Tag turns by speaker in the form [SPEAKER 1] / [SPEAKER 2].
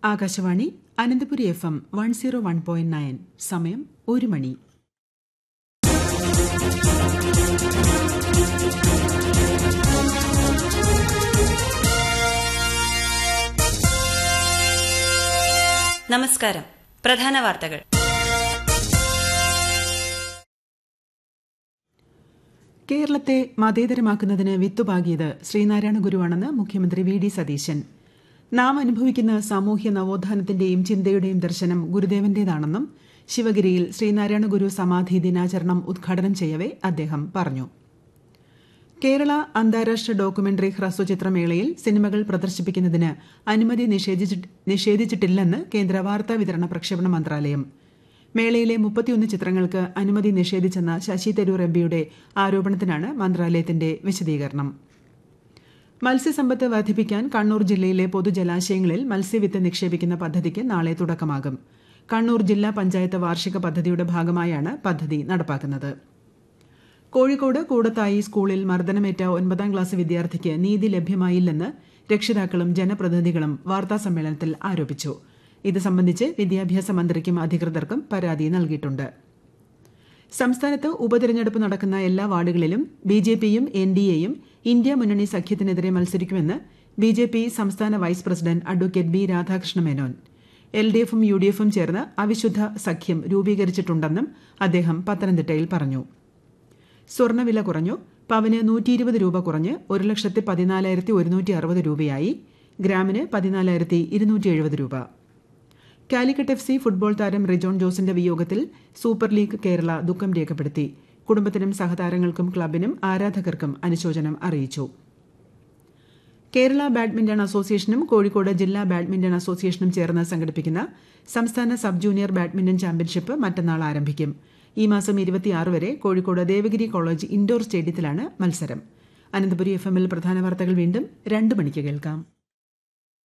[SPEAKER 1] Akashvani Ananthapuri F M one zero one point nine സമയം ഒരു മണി
[SPEAKER 2] നമസ്കാരം പ്രധാന വാർത്തകൾ
[SPEAKER 1] കേരളത്തെ മതേതരമാക്കുന്നതിന് വിത്തുപാകിയത് ശ്രീനാരായണ ഗുരുവാണെന്ന് മുഖ്യമന്ത്രി വി ഡി സതീശൻ നാം അനുഭവിക്കുന്ന സാമൂഹ്യ നവോത്ഥാനത്തിന്റെയും ചിന്തയുടെയും ദർശനം ഗുരുദേവന്റേതാണെന്നും ശിവഗിരിയിൽ ശ്രീനാരായണ ഗുരു സമാധി ദിനാചരണം ഉദ്ഘാടനം ചെയ്യവെ അദ്ദേഹം പറഞ്ഞു കേരള അന്താരാഷ്ട്ര ഡോക്യുമെന്ററി ഹ്രസ്വചിത്രമേളയിൽ സിനിമകൾ പ്രദർശിപ്പിക്കുന്നതിന് അനുമതി നിഷേധിച്ചിട്ട് നിഷേധിച്ചിട്ടില്ലെന്ന് കേന്ദ്ര വാർത്താ വിതരണ പ്രക്ഷേപണ മന്ത്രാലയം മേളയിലെ മുപ്പത്തിയൊന്ന് ചിത്രങ്ങൾക്ക് അനുമതി നിഷേധിച്ചെന്ന ശശി തരൂർ എംപിയുടെ ആരോപണത്തിനാണ് മന്ത്രാലയത്തിന്റെ വിശദീകരണം മത്സ്യസമ്പത്ത് വർദ്ധിപ്പിക്കാൻ കണ്ണൂർ ജില്ലയിലെ പൊതുജലാശയങ്ങളിൽ മത്സ്യവിത്ത് നിക്ഷേപിക്കുന്ന പദ്ധതിക്ക് നാളെ തുടക്കമാകും കണ്ണൂർ ജില്ലാ പഞ്ചായത്ത് വാർഷിക പദ്ധതിയുടെ ഭാഗമായാണ് പദ്ധതി നടപ്പാക്കുന്നത് കോഴിക്കോട് കൂടത്തായി സ്കൂളിൽ മർദ്ദനമേറ്റ ഒൻപതാം ക്ലാസ് വിദ്യാർത്ഥിക്ക് നീതി ലഭ്യമായില്ലെന്ന് രക്ഷിതാക്കളും ജനപ്രതിനിധികളും വാർത്താസമ്മേളനത്തിൽ ആരോപിച്ചു ഇത് സംബന്ധിച്ച് വിദ്യാഭ്യാസ മന്ത്രിക്കും അധികൃതർക്കും പരാതി നൽകിയിട്ടുണ്ട് സംസ്ഥാനത്ത് ഉപതെരഞ്ഞെടുപ്പ് നടക്കുന്ന എല്ലാ വാർഡുകളിലും ബി ജെ പിയും എൻ ഡി എയും ഇന്ത്യ മുന്നണി സഖ്യത്തിനെതിരെ മത്സരിക്കുമെന്ന് ബി ജെ പി സംസ്ഥാന vice president advocate B Radhakrishna Menon L D എഫും യു ഡി എഫും ചേർന്ന് അവിശുദ്ധ സഖ്യം രൂപീകരിച്ചിട്ടുണ്ടെന്നും അദ്ദേഹം പത്തനംതിട്ടയിൽ പറഞ്ഞു സ്വർണ്ണവില കുറഞ്ഞു പവന് നൂറ്റി ഇരുപത് രൂപ കുറഞ്ഞ് ഒരു ലക്ഷത്തി പതിനാലായിരത്തി ഒരുന്നൂറ്റി അറുപത് രൂപയായി ഗ്രാമിന് പതിനാലായിരത്തി ഇരുന്നൂറ്റി എഴുപത് രൂപ കാലിക്കറ്റ് എഫ് സി ഫുട്ബോൾ താരം റിജോൺ ജോസിന്റെ വിയോഗത്തിൽ സൂപ്പർ ലീഗ് കേരള ദുഃഖം രേഖപ്പെടുത്തി കുടുംബത്തിനും സഹതാരങ്ങൾക്കും ക്ലബിനും ആരാധകർക്കും അനുശോചനം അറിയിച്ചു കേരള ബാഡ്മിന്റൺ അസോസിയേഷനും കോഴിക്കോട് ജില്ലാ ബാഡ്മിന്റൺ അസോസിയേഷനും ചേർന്ന് സംഘടിപ്പിക്കുന്ന സംസ്ഥാന സബ് ജൂനിയർ ബാഡ്മിന്റൺ ചാമ്പ്യൻഷിപ്പ് മറ്റന്നാൾ ആരംഭിക്കും ഈ മാസം ഇരുപത്തിയാറ് വരെ കോഴിക്കോട് ദേവഗിരി കോളേജ് ഇൻഡോർ സ്റ്റേഡിയത്തിലാണ് മത്സരം അനന്തപുരി എഫ് എമ്മിൽ പ്രധാന വാർത്തകൾ വീണ്ടും രണ്ട് മണിക്ക് കേൾക്കാം